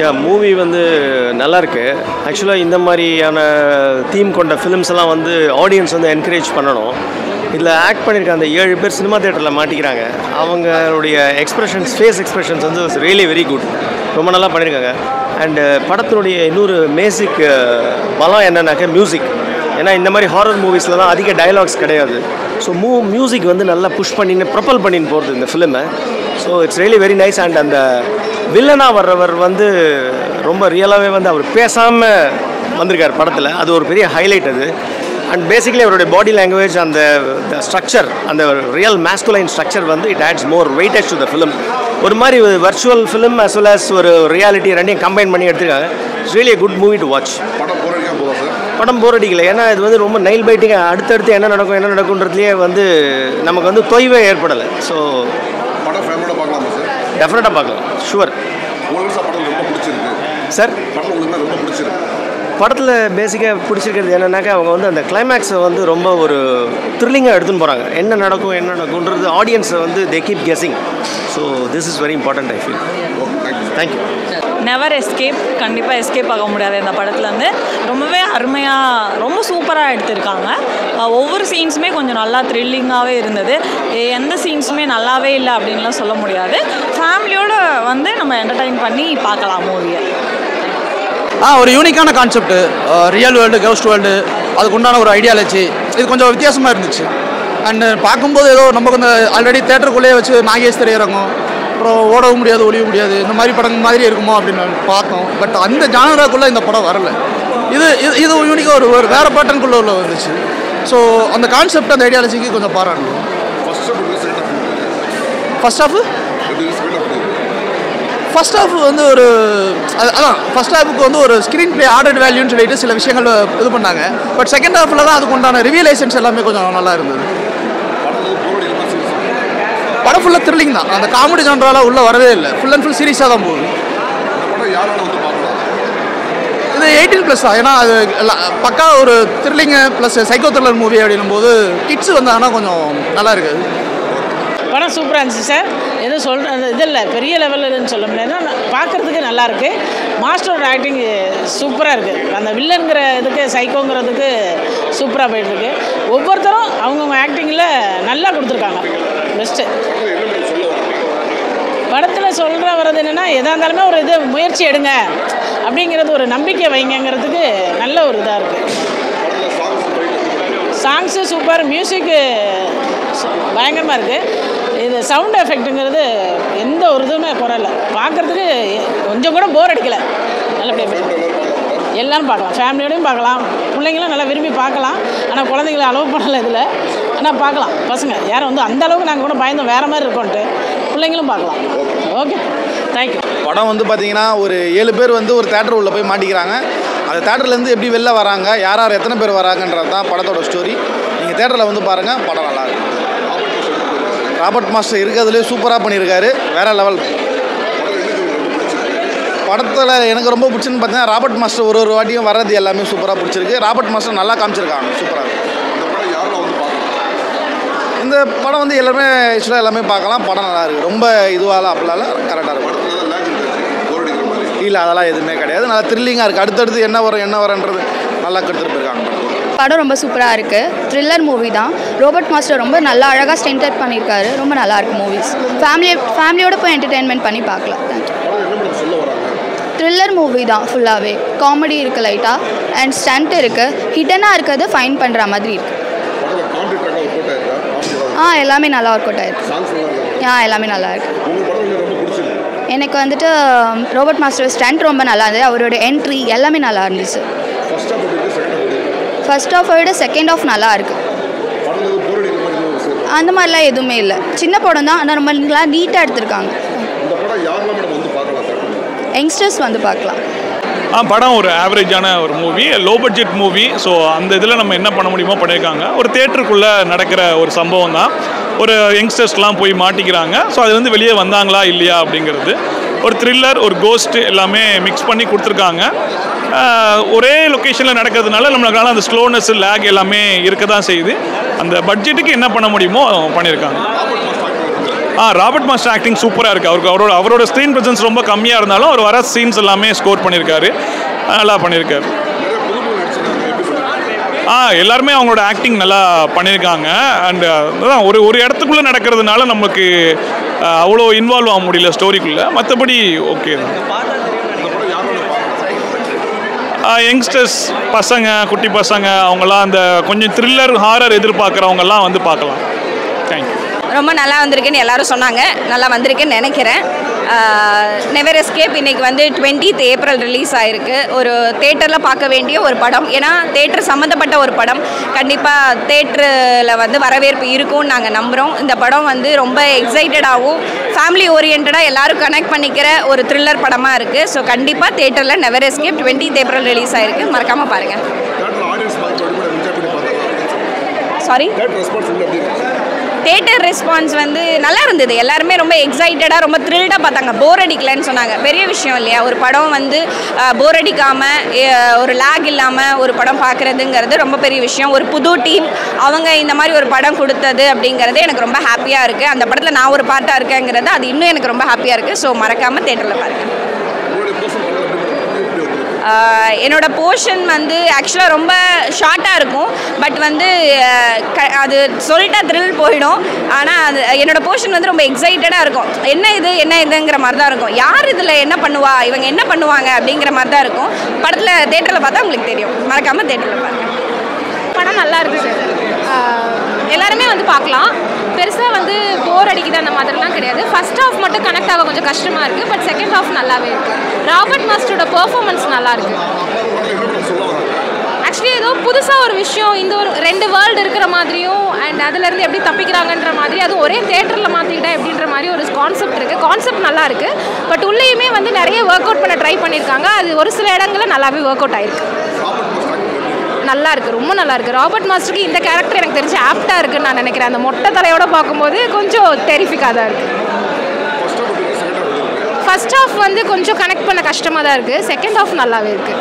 movie வந்து நல்லா இருக்கு ஆக்சுவலாக இந்த மாதிரியான தீம் கொண்ட ஃபிலிம்ஸ் எல்லாம் வந்து ஆடியன்ஸ் வந்து என்கரேஜ் பண்ணணும் இதில் ஆக்ட் பண்ணியிருக்க அந்த ஏழு பேர் சினிமா தேட்டரில் மாட்டிக்கிறாங்க அவங்களுடைய எக்ஸ்பிரஷன்ஸ் ஃபேஸ் எக்ஸ்பிரஷன்ஸ் வந்து ரியலி வெரி குட் ரொம்ப நல்லா பண்ணியிருக்காங்க அண்டு படத்தினுடைய இன்னொரு மேசிக் பலம் என்னன்னாக்க மியூசிக் ஏன்னா இந்த மாதிரி ஹாரர் மூவிஸ்லலாம் அதிக டயலாக்ஸ் கிடையாது ஸோ மூ மியூசிக் வந்து நல்லா புஷ் பண்ணின்னு ப்ரொப்பல் பண்ணின்னு போகிறது இந்த ஃபிலிமை so it's really very nice and அந்த வில்லனாக வர்றவர் வந்து ரொம்ப ரியலாகவே வந்து அவர் பேசாமல் வந்திருக்கார் படத்தில் அது ஒரு பெரிய ஹைலைட் அது அண்ட் பேசிக்கலி அவருடைய பாடி லாங்குவேஜ் அந்த ஸ்ட்ரக்சர் அந்த ரியல் மேஸ்குலைன் ஸ்ட்ரக்சர் வந்து it adds more weightage to the film ஒரு மாதிரி virtual film as well as ஒரு ரியாலிட்டி ரெண்டையும் கம்பைன் பண்ணி எடுத்திருக்காங்க it's really good movie to watch படம் போர் அடிக்காம போதா சார் படம் போர் அடிக்கல ஏன்னா இது வந்து ரொம்ப நைல் பைட்டிங் அடுத்தடுத்து என்ன நடக்கும் என்ன நடக்கும்ன்றதுலேயே வந்து நமக்கு வந்து தொய்வே ஏற்படலை ஸோ படம் ஃபேமிலியோட பார்க்கலாமா சார் டெஃபினட்டாக பார்க்கலாம் ஷுவர் உங்களுக்கு சார் படம் ரொம்ப பிடிச்சிருக்கு சார் படம் உங்களுக்கு என்ன ரொம்ப பிடிச்சிருக்கு படத்தில் பேசிக்காக பிடிச்சிருக்கிறது என்னன்னாக்கா அவங்க வந்து அந்த கிளைமேக்ஸை வந்து ரொம்ப ஒரு த்ரில்லிங்காக எடுத்துன்னு போகிறாங்க என்ன நடக்கும் என்ன நடக்கும்ன்றது ஆடியன்ஸை வந்து they keep guessing so this is very important I feel okay thank you thank you never escape கண்டிப்பாக எஸ்கேப் ஆக முடியாது இந்த படத்துலேருந்து ரொம்பவே அருமையாக ரொம்ப சூப்பராக எடுத்திருக்காங்க அஹ் ஒவ்வொரு சீன்ஸுமே கொஞ்சம் நல்லா த்ரில்லிங்காகவே இருந்தது எ- எந்த சீன்ஸுமே நல்லாவே இல்லை அப்படின்லாம் சொல்ல முடியாது ஃபேமிலியோடு வந்து நம்ம என்டர்டைன் பண்ணி பார்க்கலாம் மூவியை ஆ ஒரு யூனிக்கான concept real world ghost world அதுக்கு உண்டான ஒரு ஐடியாலஜி இது கொஞ்சம் வித்தியாசமாக இருந்துச்சு அண்டு பார்க்கும்போது ஏதோ நம்ம கொஞ்சம் ஆல்ரெடி தேட்டருக்குள்ளேயே வச்சு நாகேஷ் திரையிறங்கும் அப்புறம் ஓடவும் முடியாது ஒளிய முடியாது இந்த மாதிரி படம் மாதிரி இருக்குமோ அப்படின்னு பார்த்தோம் பட் அந்த ஜானராக்குள்ளே இந்த படம் வரல இது இது இது யூனிக்காக ஒரு ஒரு வேறு பேட்டர்னுக்குள்ளே உள்ள வந்துச்சு ஸோ அந்த கான்செப்ட் அந்த ஐடியாலஜிக்கு கொஞ்சம் பாராட்டணும் ஃபர்ஸ்ட் ஷோ எப்படி செகண்ட் ஆஃப் ஃபர்ஸ்ட் ஹாஃப் எப்படி செகண்ட் ஆஃப் ஃபர்ஸ்ட் ஹாஃப் வந்து ஒரு அது- அதான் ஃபர்ஸ்ட் ஹாஃபுக்கு வந்து ஒரு ஸ்க்ரீன் ப்ளே ஆர்டர் வேல்யூன்னு சொல்லிட்டு சில விஷயங்கள் இது பண்ணாங்க பட் செகண்ட் ஹாஃபில் தான் அதுக்கு உண்டான ரிவியலைசன்ஸ் எல்லாமே கொஞ்சம் நல்லா இருந்தது படம் வந்து போர் அடிக்காம சீரியஸ் படம் ஃபுல்லாக த்ரில்லிங் தான் அந்த காமெடி ஜான்ரால உள்ளே வரவே இல்லை ஃபுல் அண்ட் ஃபுல் சீரியஸாக தான் போகுது இந்த படம் யார் வேணா வந்து பார்க்கலாம் இது எயிட்டீன் ப்ளஸ் தான் ஏன்னா அது எல்லாம் பக்கா ஒரு thrilling plus psycho thriller movie அப்படின்னும் போது கிட்ஸ் வந்தாங்கன்னா கொஞ்சம் நல்லா இருக்குது படம் சூப்பராக இருந்துச்சு சார் எதுவும் சொல்கிற இது இல்லை பெரிய லெவலில்னு சொல்ல முடியாது ஆனா பார்க்கறதுக்கு நல்லா இருக்கு மாஸ்டரோட ஆக்டிங் சூப்பராக இருக்குது அந்த வில்லனுங்கிற இதுக்கு சைக்கோங்கிறதுக்கு சூப்பராக போயிட்டுருக்கு ஒவ்வொருத்தரும் அவங்கவுங்க ஆக்டிங்கில் நல்லா கொடுத்துருக்காங்க பெஸ்ட்டு படத்தில் சொல்கிற வர்றது என்னென்னா எதாக இருந்தாலுமே ஒரு இது முயற்சி எடுங்க அப்படிங்கிறது ஒரு நம்பிக்கை வைங்கங்கிறதுக்கு நல்ல ஒரு இதாக இருக்குது சாங்ஸு சூப்பர் மியூசிக்கு பயங்கரமாக இருக்குது இது சவுண்ட் எஃபெக்ட்டுங்கிறது எந்த ஒரு இதுவுமே குறையில பார்க்குறதுக்கு கொஞ்சம் கூட போர் அடிக்கலை நல்லபடியாக எல்லாரும் பார்க்கலாம் ஃபேமிலியோடையும் பார்க்கலாம் பிள்ளைங்களும் நல்லா விரும்பி பார்க்கலாம் ஆனால் குழந்தைங்கள அலோவ் பண்ணலை இதில் ஆனால் பார்க்கலாம் பசங்க யாரும் வந்து அந்த அளவுக்கு நாங்கள் கூட பயந்தோம் வேறு மாதிரி இருக்கோன்ட்டு பிள்ளைங்களும் பார்க்கலாம் ஓகே தேங்க்யூ படம் வந்து பார்த்தீங்கன்னா ஒரு ஏழு பேர் வந்து ஒரு தேட்டர் உள்ள போய் மாட்டிக்கிறாங்க அந்த தேட்டர்லேருந்து எப்படி வெளில வராங்க யார் யார் எத்தனை பேர் வராங்கன்றது தான் படத்தோட ஸ்டோரி நீங்கள் தேட்டரில் வந்து பாருங்கள் படம் நல்லா இருக்கும் ராபர்ட் மாஸ்டர் இருக்கிறதுலே சூப்பராக பண்ணியிருக்காரு வேற லெவல் படத்தில் எனக்கு ரொம்ப பிடிச்சுன்னு பார்த்தீங்கன்னா ராபர்ட் மாஸ்டர் ஒரு ஒரு வாட்டியும் வர்றது எல்லாமே சூப்பராக பிடிச்சிருக்கு ராபர்ட் மாஸ்டர் நல்லா காமிச்சிருக்காங்க சூப்பராக இந்த படம் யாரெல்லாம் வந்து பார்க்கலாம் இந்த படம் வந்து எல்லாருமே ஆக்சுவலாக எல்லாமே பார்க்கலாம் படம் நல்லா இருக்குது ரொம்ப இதுவாக அப்படிலாம் கரெக்டாக இருக்கும் படத்தில் ஏதாவது லேக் இருக்காச்சு போர் அடிக்கிற மாதிரி இல்லை அதெல்லாம் எதுவுமே கிடையாது நல்லா த்ரில்லிங்காக இருக்குது அடுத்தடுத்து என்ன வரும் என்ன வரன்றது நல்லா கெடுத்துட்டு போயிருக்காங்க படம் ரொம்ப சூப்பராக இருக்குது த்ரில்லர் மூவி தான் ரோபர்ட் மாஸ்டர் ரொம்ப நல்லா அழகாக ஸ்டென்டர் பண்ணியிருக்காரு ரொம்ப நல்லா இருக்கு மூவிஸ் ஃபேமிலி ஃபேமிலியோட போய் என்டர்டெயின்மெண்ட் பண்ணி பார்க்கலாம் தேங்க்யூ படம் என்ன படம் சொல்ல வராங்க த்ரில்லர் மூவி தான் ஃபுல்லாகவே காமெடி இருக்குது லைட்டாக அண்ட் ஸ்டண்ட் இருக்குது ஹிடனாக இருக்கிறது ஃபைன் பண்ணுற மாதிரி இருக்குது படத்தில் காமெடி ட்ராக்காக ஒரு போட்டா இருக்கா காமெடி ஆ எல்லாமே நல்லா ஒர்க் அவுட் ஆயிருக்கு சாங்ஸ் நல்லா இருக்கா ஆ எல்லாமே நல்லா இருக்கு உங்கள் படம் எனக்கு ரொம்ப பிடிச்சிருக்கு எனக்கு வந்துட்டு ரோபர்ட் மாஸ்டர் ஸ்டண்ட் ரொம்ப நல்லா இருந்தது அவரோட என்ட்ரி எல்லாமே நல்லா இருந்துச்சு ஃபர்ஸ்ட் ஹாஃப் எப்படி இருக்கு செகண்ட் ஹாஃப் எப்படி இருக்கு ஃபர்ஸ்ட் ஆஃப் விட செகண்ட் ஆஃப் நல்லா இருக்குது படம் எதுவும் போர் அடிக்கிற மாதிரி எதுவும் சார் அந்த மாதிரிலாம் எதுவுமே இல்லை சின்ன படம் தான் ஆனால் ரொம்ப நல்லா நீட்டாக எடுத்திருக்காங்க இந்த படம் யாரெல்லாம் மேடம் வந்து பார்க்கலாம் சார் யங்ஸ்டர்ஸ் வந்து பார்க்கலாம் ஆ படம் ஒரு ஆவரேஜான ஒரு movie low budget movie so அந்த இதில் நம்ம என்ன பண்ண முடியுமோ பண்ணியிருக்காங்க ஒரு தேட்டருக்குள்ளே நடக்கிற ஒரு சம்பவம் தான் ஒரு யங்ஸ்டர்ஸ்லாம் போய் மாட்டிக்கிறாங்க ஸோ அதுலேருந்து வெளியே வந்தாங்களா இல்லையா அப்படிங்கிறது ஒரு த்ரில்லர் ஒரு கோஸ்ட் எல்லாமே மிக்ஸ் பண்ணி கொடுத்துருக்காங்க ஆஹ் ஒரே லொக்கேஷனில் நடக்கிறதுனால நம்மளுக்கான அந்த ஸ்லோனஸ் லேக் எல்லாமே இருக்க தான் செய்யுது அந்த பட்ஜெட்டுக்கு என்ன பண்ண முடியுமோ பண்ணியிருக்காங்க ஆ ராபர்ட் மாஸ்டர் ஆக்டிங் சூப்பராக இருக்குது அவருக்கு அவரோட அவரோட ஸ்க்ரீன் ப்ரெசன்ஸ் ரொம்ப கம்மியாக இருந்தாலும் அவர் வர சீன்ஸ் எல்லாமே ஸ்கோர் பண்ணியிருக்காரு நல்லா பண்ணியிருக்காரு ஆ எல்லாருமே அவங்களோட ஆக்டிங் நல்லா பண்ணியிருக்காங்க அண்ட் அதான் ஒரு ஒரு இடத்துக்குள்ளே நடக்கிறதுனால நமக்கு அஹ், அவ்வளோ இன்வால்வ் ஆக முடியல ஸ்டோரிக்குள்ளே மற்றபடி ஓகே தான் யங்ஸ்டர்ஸ் பசங்க குட்டி பசங்க அவங்கெல்லாம் அந்த கொஞ்சம் த்ரில்லர் ஹாரர் எதிர்பார்க்குறவங்கெல்லாம் வந்து பார்க்கலாம் தேங்க்யூ ரொம்ப நல்லா வந்திருக்குன்னு எல்லாரும் சொன்னாங்க நல்லா வந்திருக்குன்னு நினைக்கிறேன் நெவர் எஸ்கேப் இன்னைக்கு வந்து 20th ஏப்ரல் ரிலீஸ் ஆயிருக்கு ஒரு தேட்டரில் பார்க்க வேண்டிய ஒரு படம் ஏன்னா தேட்டர் சம்மந்தப்பட்ட ஒரு படம் கண்டிப்பாக தேட்டரில் வந்து வரவேற்பு இருக்கும்னு நாங்கள் நம்புகிறோம் இந்த படம் வந்து ரொம்ப எக்ஸைட்டடாகவும் ஃபேமிலி ஓரியன்டாக எல்லாரும் கனெக்ட் பண்ணிக்கிற ஒரு த்ரில்லர் படமாக இருக்குது ஸோ கண்டிப்பாக தேட்டரில் never escape 20th April release ஆயிருக்கு மறக்காமல் பாருங்கள் தேட்டரில் ஆடியன்ஸ் பார்க்க எப்படி கூட என்ஜாய் பண்ணி பார்த்தாங்க சாரி தேட்டர் ரெஸ்பான்ஸ் உள்ள எப்படி இருக்கு தேட்டர் ரெஸ்பான்ஸ் வந்து நல்லா இருந்தது எல்லாருமே ரொம்ப எக்ஸைட்டடாக ரொம்ப த்ரில்டாக பார்த்தாங்க போர் அடிக்கலன்னு சொன்னாங்க பெரிய விஷயம் இல்லையா ஒரு படம் வந்து போர் அடிக்காமல் ஒரு லேக் இல்லாமல் ஒரு படம் பார்க்குறதுங்கிறது ரொம்ப பெரிய விஷயம் ஒரு புது டீம் அவங்க இந்த மாதிரி ஒரு படம் கொடுத்தது அப்படிங்கிறது எனக்கு ரொம்ப ஹாப்பியாக இருக்குது அந்த படத்தில் நான் ஒரு பார்ட்டாக இருக்கேங்கிறது அது இன்னும் எனக்கு ரொம்ப ஹாப்பியாக இருக்குது ஸோ மறக்காமல் தேட்டரில் பாருங்கள் உங்களுடைய பர்சன் படம் எப்படி எப்படி எப்படி வந்திருக்கு ஆஹ் என்னோட போர்ஷன் வந்து ஆக்சுவலாக ரொம்ப ஷார்ட்டாக இருக்கும் பட் வந்து ஆஹ் க- அது சொல்லிட்டா த்ரில் போயிடும் ஆனால் அது என்னோட போர்ஷன் வந்து ரொம்ப எக்ஸைட்டடாக இருக்கும் என்ன இது என்ன இதுங்கிற மாதிரி தான் இருக்கும் யார் இதில் என்ன பண்ணுவா இவங்க என்ன பண்ணுவாங்க அப்படிங்கிற மாதிரி தான் இருக்கும் படத்தில் தேட்டரில் பார்த்தா உங்களுக்கு தெரியும் மறக்காமல் தேட்டரில் பாருங்க படம் நல்லா இருக்குது ஆஹ் எல்லாருமே வந்து பார்க்கலாம் பெருசாக வந்து போர் அடிக்குது அந்த மாதிரிலாம் கிடையாது ஃபர்ஸ்ட் ஹாஃப் மட்டும் கனெக்ட் ஆக கொஞ்சம் கஷ்டமாக இருக்குது பட் செகண்ட் ஹாஃப் நல்லாவே இருக்குது ராபர்ட் மாஸ்டரோட பெர்ஃபார்மன்ஸ் நல்லா இருக்குது ஆக்சுவலி ஏதோ புதுசாக ஒரு விஷயம் இந்த ஒரு ரெண்டு வேர்ல்டு இருக்கிற மாதிரியும் அண்ட் அதுலேருந்து எப்படி தப்பிக்கிறாங்கன்ற மாதிரி அதுவும் ஒரே தேட்டரில் மாற்றிக்கிட்டா எப்படின்ற மாதிரி ஒரு கான்செப்ட் இருக்குது கான்செப்ட் நல்லா இருக்குது பட் உள்ளேயுமே வந்து நிறைய ஒர்க் அவுட் பண்ண ட்ரை பண்ணியிருக்காங்க அது ஒரு சில இடங்களில் நல்லாவே ஒர்க் அவுட் ஆயிருக்கு நல்லா இருக்கு ரொம்ப நல்லா இருக்கு ராபர்ட் மாஸ்டருக்கு இந்த கேரக்டர் எனக்கு தெரிஞ்சு ஆப்டா இருக்குன்னு நான் நினைக்கிறேன் அந்த மொட்டை தலையோட பார்க்கும்போது கொஞ்சம் டெரிஃபிக்காக தான் இருக்கு ஃபர்ஸ்ட் ஹாஃப் வந்து கொஞ்சம் கனெக்ட் பண்ண கஷ்டமாக தான் இருக்குது செகண்ட் ஹாஃப் நல்லாவே இருக்குது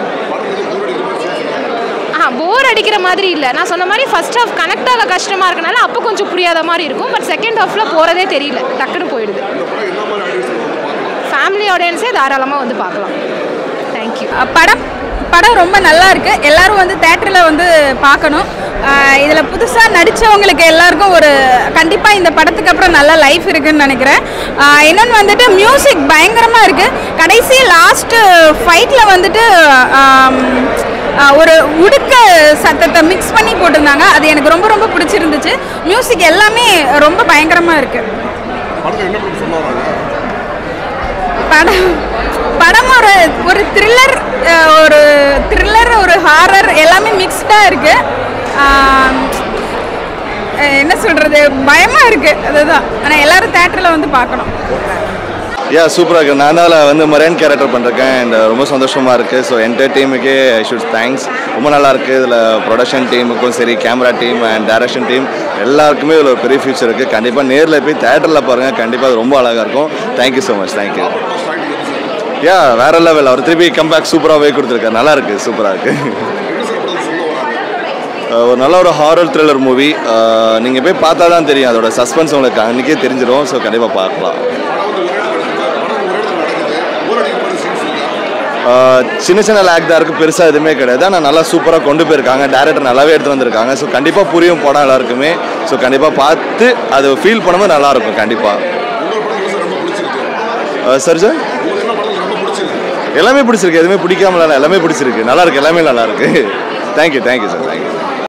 ஆ போர் அடிக்கிற மாதிரி இல்லை நான் சொன்ன மாதிரி ஃபர்ஸ்ட் ஹாஃப் கனெக்ட் ஆக கஷ்டமாக இருக்கனால அப்போ கொஞ்சம் புரியாத மாதிரி இருக்கும் பட் செகண்ட் ஹாஃபில் போகிறதே தெரியல டக்குன்னு போயிடுது ஃபேமிலி ஆடியன்ஸே தாராளமாக வந்து பார்க்கலாம் தேங்க்யூ படம் படம் ரொம்ப நல்லா இருக்கு எல்லாரும் வந்து தேட்டரில் வந்து பார்க்கணும் இதில் புதுசாக நடித்தவங்களுக்கு எல்லாருக்கும் ஒரு கண்டிப்பாக இந்த படத்துக்கு அப்புறம் நல்ல லைஃப் இருக்குன்னு நினைக்கிறேன் ஆஹ் இன்னொன்று வந்துட்டு மியூசிக் பயங்கரமாக இருக்குது கடைசி லாஸ்ட்டு ஃபைட்டில் வந்துட்டு ஆம், ஆஹ் ஒரு உடுக்க சத்தத்தை மிக்ஸ் பண்ணி போட்டிருந்தாங்க அது எனக்கு ரொம்ப ரொம்ப பிடிச்சிருந்துச்சு மியூசிக் எல்லாமே ரொம்ப பயங்கரமாக இருக்குது படத்தில் என்ன பண்ணி சொல்ல வராங்க படம் படம் ஒரு ஒரு த்ரில்லர் ஒரு த்ரில்லர் ஒரு ஹாரர் எல்லாமே மிக்ஸ்டாக இருக்கு ஆம், அஹ் என்ன சொல்றது பயமா இருக்கு அதுதான் ஆனால் எல்லாரும் தேட்டரில் வந்து பார்க்கணும் யா சூப்பராக இருக்குது நான் தான் வந்து மரேன் கேரக்டர் பண்ணிருக்கேன் அண்ட் ரொம்ப சந்தோஷமாக இருக்குது ஸோ என்டர் டீமுக்கே ஐ ஷுட் தேங்க்ஸ் ரொம்ப நல்லா இருக்குது இதில் ப்ரொடக்ஷன் டீமுக்கும் சரி camera team and direction team எல்லாருக்குமே இதில் ஒரு பெரிய ஃபியூச்சர் இருக்குது கண்டிப்பாக நேரில் போய் தேட்டரில் பாருங்கள் கண்டிப்பாக அது ரொம்ப அழகாக இருக்கும் thank you so much thank you yeah வேற லெவல் அவர் திருப்பி கம்பேக் சூப்பராக போய் கொடுத்துருக்காரு நல்லா இருக்குது சூப்பராக இருக்குது ஒரு நல்ல ஒரு ஹாரர் த்ரில்லர் மூவி நீங்கள் போய் பார்த்தா தான் தெரியும் அதோட சஸ்பென்ஸ் உங்களுக்கு அன்றைக்கே தெரிஞ்சிடும் ஸோ கண்டிப்பாக பார்க்கலாம் ஆஹ் சின்ன சின்ன லேக் தான் இருக்குது பெருசாக எதுவுமே கிடையாது ஆனால் நல்லா சூப்பராக கொண்டு போயிருக்காங்க டேரக்டர் நல்லாவே எடுத்து வந்திருக்காங்க ஸோ கண்டிப்பாக புரியும் படம் எல்லாருக்குமே ஸோ கண்டிப்பாக பார்த்து அதை ஃபீல் பண்ணும்போது நல்லாயிருக்கும் கண்டிப்பாக சார் சார் எல்லாமே பிடிச்சிருக்கு எதுவுமே பிடிக்காமல இல்ல, எல்லாமே பிடிச்சிருக்கு நல்லா இருக்கு எல்லாமே நல்லா இருக்கு தேங்க்யூ தேங்க்யூ சார் தேங்க்யூ